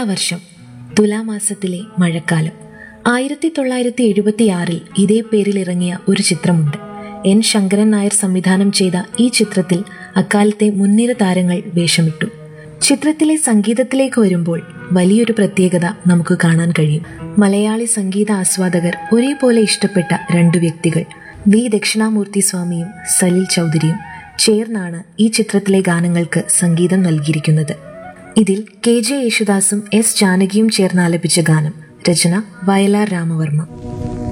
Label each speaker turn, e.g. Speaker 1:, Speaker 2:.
Speaker 1: തുലാവർഷം തുലാമാസത്തിലെ മഴക്കാലം ആയിരത്തി തൊള്ളായിരത്തി എഴുപത്തിയാറിൽ ഇതേ പേരിൽ ഇറങ്ങിയ ഒരു ചിത്രമുണ്ട് എൻ ശങ്കരൻ നായർ സംവിധാനം ചെയ്ത ഈ ചിത്രത്തിൽ അക്കാലത്തെ മുൻനിര താരങ്ങൾ വേഷമിട്ടു ചിത്രത്തിലെ സംഗീതത്തിലേക്ക് വരുമ്പോൾ വലിയൊരു പ്രത്യേകത നമുക്ക് കാണാൻ കഴിയും മലയാളി സംഗീത ആസ്വാദകർ ഒരേപോലെ ഇഷ്ടപ്പെട്ട രണ്ടു വ്യക്തികൾ വി ദക്ഷിണാമൂർത്തി സ്വാമിയും സലിൽ ചൗധരിയും ചേർന്നാണ് ഈ ചിത്രത്തിലെ ഗാനങ്ങൾക്ക് സംഗീതം നൽകിയിരിക്കുന്നത് ഇതിൽ കെ ജെ യേശുദാസും എസ് ജാനകിയും ചേർന്ന് ആലപിച്ച ഗാനം രചന വയലാർ രാമവർമ്മ